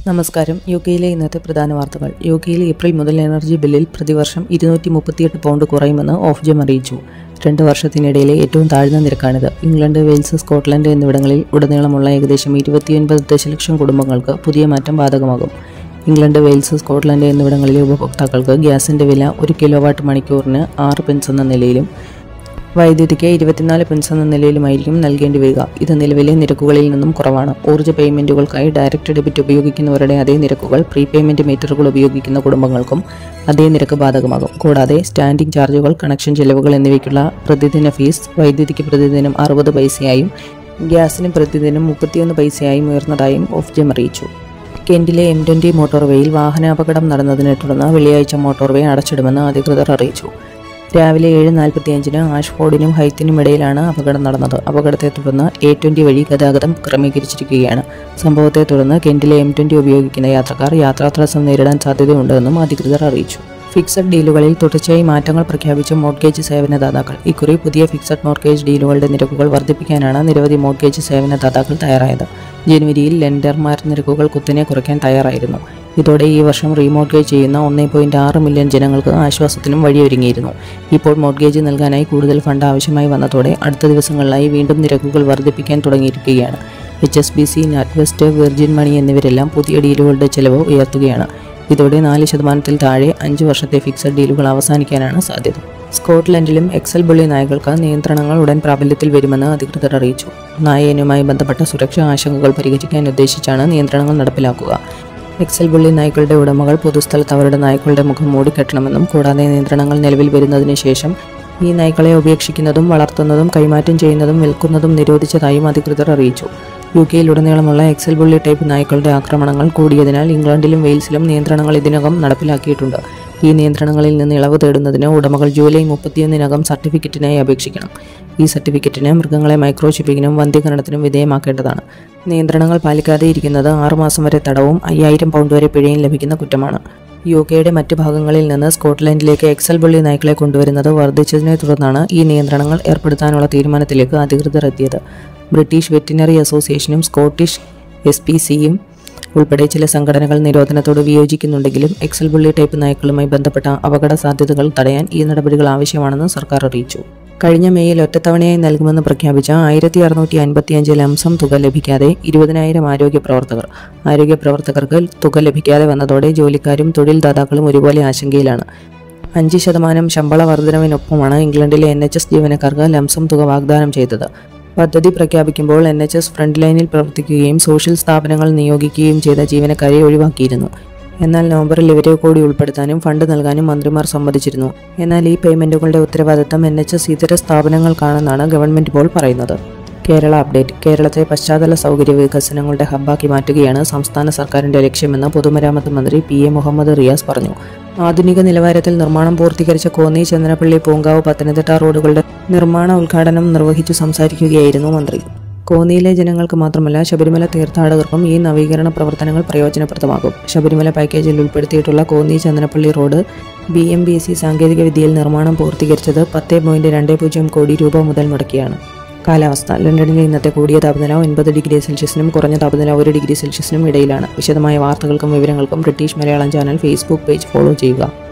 നമസ്കാരം യു കെയിലെ ഇന്നത്തെ പ്രധാന വാർത്തകൾ യു കെയിൽ ഏപ്രിൽ മുതൽ എനർജി ബില്ലിൽ പ്രതിവർഷം ഇരുന്നൂറ്റി മുപ്പത്തിയെട്ട് പൗണ്ട് കുറയുമെന്ന് ഓഫ്ജം അറിയിച്ചു രണ്ട് വർഷത്തിനിടയിലെ ഏറ്റവും താഴ്ന്ന നിരക്കാണിത് ഇംഗ്ലണ്ട് വെയിൽസ് സ്കോട്ട്ലൻഡ് എന്നിവിടങ്ങളിൽ ഉടനീളമുള്ള ഏകദേശം ഇരുപത്തിയൊൻപത് ദശലക്ഷം കുടുംബങ്ങൾക്ക് പുതിയ മാറ്റം ബാധകമാകും ഇംഗ്ലണ്ട് വെയിൽസ് സ്കോട്ട്ലൻഡ് എന്നിവിടങ്ങളിലെ ഉപഭോക്താക്കൾക്ക് ഗ്യാസിന്റെ വില ഒരു കിലോവാട്ട് മണിക്കൂറിന് ആറ് പെൻസ് എന്ന നിലയിലും വൈദ്യുതിക്ക് ഇരുപത്തിനാല് പെൻസ് എന്ന നിലയിലുമായിരിക്കും നൽകേണ്ടി വരിക ഇത് നിലവിലെ നിരക്കുകളിൽ നിന്നും കുറവാണ് ഊർജ്ജ പേയ്മെന്റുകൾക്കായി ഡയറക്റ്റ് ഡെബിറ്റ് ഉപയോഗിക്കുന്നവരുടെ അതേ നിരക്കുകൾ പ്രീ പേയ്മെന്റ് മീറ്ററുകൾ ഉപയോഗിക്കുന്ന കുടുംബങ്ങൾക്കും അതേ നിരക്ക് ബാധകമാകും കൂടാതെ സ്റ്റാൻഡിംഗ് ചാർജുകൾ കണക്ഷൻ ചെലവുകൾ എന്നിവയ്ക്കുള്ള പ്രതിദിന ഫീസ് വൈദ്യുതിക്ക് പ്രതിദിനം അറുപത് പൈസയായും ഗ്യാസിന് പ്രതിദിനം മുപ്പത്തിയൊന്ന് പൈസയായും ഉയർന്നതായും ഓഫ്ജം അറിയിച്ചു കെന്റിലെ എം ട്വന്റി മോട്ടോർവേയിൽ വാഹനാപകടം നടന്നതിനെ തുടർന്ന് വെള്ളിയാഴ്ച മോട്ടോർവേ അടച്ചിടുമെന്ന് അധികൃതർ അറിയിച്ചു രാവിലെ ഏഴ് നാൽപ്പത്തിയഞ്ചിന് ആഷ്ഫോർഡിനും ഹൈത്തിനും ഇടയിലാണ് അപകടം നടന്നത് അപകടത്തെ തുടർന്ന് എ ട്വന്റി വഴി ഗതാഗതം ക്രമീകരിച്ചിരിക്കുകയാണ് സംഭവത്തെ തുടർന്ന് കെന്റിലെ എം ട്വന്റി ഉപയോഗിക്കുന്ന യാത്രക്കാർ യാത്രാ തടസ്സം നേരിടാൻ സാധ്യതയുണ്ടെന്നും അധികൃതർ അറിയിച്ചു ഫിക്സഡ് ഡീലുകളിൽ തുടർച്ചയായി മാറ്റങ്ങൾ പ്രഖ്യാപിച്ച മോർഗേജ് സേവനദാതാക്കൾ ഇക്കുറി പുതിയ ഫിക്സഡ് മോർഗേജ് ഡീലുകളുടെ നിരക്കുകൾ വർദ്ധിപ്പിക്കാനാണ് നിരവധി മോർഗേജ് സേവനദാതാക്കൾ തയ്യാറായത് ജനുവരിയിൽ ലെൻഡർമാർ നിരക്കുകൾ കുത്തനെ കുറയ്ക്കാൻ തയ്യാറായിരുന്നു ഇതോടെ ഈ വർഷം റീമോർഗേജ് ചെയ്യുന്ന ഒന്നേ പോയിന്റ് ആറ് മില്യൺ ജനങ്ങൾക്ക് ആശ്വാസത്തിനും വഴിയൊരുങ്ങിയിരുന്നു ഇപ്പോൾ മോർഗേജ് നൽകാനായി കൂടുതൽ ഫണ്ട് ആവശ്യമായി വന്നതോടെ അടുത്ത ദിവസങ്ങളിലായി വീണ്ടും നിരക്കുകൾ വർദ്ധിപ്പിക്കാൻ തുടങ്ങിയിരിക്കുകയാണ് H S B C NatWest Virgin Money എന്നിവരെല്ലാം പുതിയ ഡീലുകളുടെ ചെലവ് ഉയർത്തുകയാണ് ഇതോടെ നാല് ശതമാനത്തിൽ താഴെ അഞ്ച് വർഷത്തെ ഫിക്സഡ് ഡീലുകൾ അവസാനിക്കാനാണ് സാധ്യത സ്കോട്ട്ലൻഡിലും എക്സൽ ബുള്ളി നായകൾക്ക് നിയന്ത്രണങ്ങൾ ഉടൻ പ്രാബല്യത്തിൽ വരുമെന്ന് അധികൃതർ അറിയിച്ചു നായനുമായി ബന്ധപ്പെട്ട സുരക്ഷാ ആശങ്കകൾ പരിഹരിക്കാൻ ഉദ്ദേശിച്ചാണ് നിയന്ത്രണങ്ങൾ നടപ്പിലാക്കുക എക്സൽ ബുള്ളി നായ്ക്കളുടെ ഉടമകൾ പൊതുസ്ഥലത്ത് അവരുടെ നായ്ക്കളുടെ മുഖം മൂടിക്കെട്ടണമെന്നും കൂടാതെ നിയന്ത്രണങ്ങൾ നിലവിൽ വരുന്നതിന് ശേഷം ഈ നായ്ക്കളെ ഉപേക്ഷിക്കുന്നതും വളർത്തുന്നതും കൈമാറ്റം ചെയ്യുന്നതും വിൽക്കുന്നതും നിരോധിച്ചതായും അധികൃതർ അറിയിച്ചു യു കെയിലുടനീളമുള്ള എക്സൽ ബുള്ളി ടൈപ്പ് നായ്ക്കളുടെ ആക്രമണങ്ങൾ കൂടിയതിനാൽ ഇംഗ്ലണ്ടിലും വെയിൽസിലും നിയന്ത്രണങ്ങൾ ഇതിനകം നടപ്പിലാക്കിയിട്ടുണ്ട് ഈ നിയന്ത്രണങ്ങളിൽ നിന്ന് ഇളവ് തേടുന്നതിന് ഉടമകൾ ജൂലൈ മുപ്പത്തിയൊന്നിനകം സർട്ടിഫിക്കറ്റിനായി അപേക്ഷിക്കണം ഈ സർട്ടിഫിക്കറ്റിന് മൃഗങ്ങളെ മൈക്രോചിപ്പിങ്ങിനും വന്ധ്യകരണത്തിനും വിധേയമാക്കേണ്ടതാണ് നിയന്ത്രണങ്ങൾ പാലിക്കാതെ ഇരിക്കുന്നത് ആറുമാസം വരെ തടവും അയ്യായിരം പൗണ്ട് വരെ പിഴയും ലഭിക്കുന്ന കുറ്റമാണ് യു കെയുടെ മറ്റ് ഭാഗങ്ങളിൽ നിന്ന് സ്കോട്ട്ലൻഡിലേക്ക് എക്സൽ ബുള്ളി നായ്ക്കളെ കൊണ്ടുവരുന്നത് വർദ്ധിച്ചതിനെ തുടർന്നാണ് ഈ നിയന്ത്രണങ്ങൾ ഏർപ്പെടുത്താനുള്ള തീരുമാനത്തിലേക്ക് അധികൃതർ എത്തിയത് ബ്രിട്ടീഷ് വെറ്റിനറി അസോസിയേഷനും സ്കോട്ടിഷ് എസ് പി സിയും ഉൾപ്പെടെ ചില സംഘടനകൾ നിരോധനത്തോട് വിയോജിക്കുന്നുണ്ടെങ്കിലും എക്സൽ ബുള്ളി ടൈപ്പ് നായ്ക്കളുമായി ബന്ധപ്പെട്ട അപകട സാധ്യതകൾ തടയാൻ ഈ നടപടികൾ ആവശ്യമാണെന്ന് സർക്കാർ അറിയിച്ചു കഴിഞ്ഞ മെയ്യിൽ ഒറ്റത്തവണയായി നൽകുമെന്ന് പ്രഖ്യാപിച്ച ആയിരത്തി അറുന്നൂറ്റി അൻപത്തിയഞ്ച് ലംസം തുക ലഭിക്കാതെ ഇരുപതിനായിരം ആരോഗ്യ പ്രവർത്തകർ ആരോഗ്യ പ്രവർത്തകർക്ക് തുക ലഭിക്കാതെ വന്നതോടെ ജോലിക്കാരും തൊഴിൽദാതാക്കളും ഒരുപോലെ ആശങ്കയിലാണ് അഞ്ച് ശതമാനം ശമ്പള വർധനവിനൊപ്പമാണ് ഇംഗ്ലണ്ടിലെ എൻ എച്ച് എസ് ജീവനക്കാർക്ക് ലംസം തുക വാഗ്ദാനം ചെയ്തത് പദ്ധതി പ്രഖ്യാപിക്കുമ്പോൾ എൻ എച്ച് എസ് ഫ്രണ്ട് ലൈനിൽ പ്രവർത്തിക്കുകയും സോഷ്യൽ സ്ഥാപനങ്ങൾ നിയോഗിക്കുകയും ചെയ്ത ജീവനക്കാരെ ഒഴിവാക്കിയിരുന്നു എന്നാൽ നവംബറിൽ ഇവരെ കൂടി ഉൾപ്പെടുത്താനും ഫണ്ട് നൽകാനും മന്ത്രിമാർ സമ്മതിച്ചിരുന്നു എന്നാൽ ഈ പേയ്മെന്റുകളുടെ ഉത്തരവാദിത്തം എൻ എച്ച് എസ് ഇതര സ്ഥാപനങ്ങൾക്കാണെന്നാണ് ഗവൺമെന്റ് ഇപ്പോൾ പറയുന്നത് കേരള അപ്ഡേറ്റ് കേരളത്തെ പശ്ചാത്തല സൗകര്യ വികസനങ്ങളുടെ ഹബ്ബാക്കി മാറ്റുകയാണ് സംസ്ഥാന സർക്കാരിന്റെ ലക്ഷ്യമെന്ന് പൊതുമരാമത്ത് മന്ത്രി പി എ മുഹമ്മദ് റിയാസ് പറഞ്ഞു ആധുനിക നിലവാരത്തിൽ നിർമ്മാണം പൂർത്തീകരിച്ച കോന്നി ചന്ദ്രപ്പള്ളി പൂങ്കാവ് പത്തനംതിട്ട റോഡുകളുടെ നിർമ്മാണ ഉദ്ഘാടനം നിർവഹിച്ചു സംസാരിക്കുകയായിരുന്നു മന്ത്രി കോന്നിയിലെ ജനങ്ങൾക്ക് മാത്രമല്ല ശബരിമല തീർത്ഥാടകർക്കും ഈ നവീകരണ പ്രവർത്തനങ്ങൾ പ്രയോജനപ്രദമാകും ശബരിമല പാക്കേജിൽ ഉൾപ്പെടുത്തിയിട്ടുള്ള Konni Chandanappally road B M B C സാങ്കേതിക വിദ്യയിൽ നിർമ്മാണം പൂർത്തീകരിച്ചത് പത്ത് പോയിന്റ് രണ്ട് പൂജ്യം കോടി രൂപ മുതൽ മുടക്കിയാണ് കാലാവസ്ഥ ലണ്ടനിലെ ഇന്നത്തെ കൂടിയ താപനില ഒൻപത് ഡിഗ്രി സെൽഷ്യസിനും കുറഞ്ഞ താപനില ഒരു ഡിഗ്രി സെൽഷ്യസിനും ഇടയിലാണ് വിശദമായ വാർത്തകൾക്കും വിവരങ്ങൾക്കും British Malayalam channel Facebook page follow ചെയ്യുക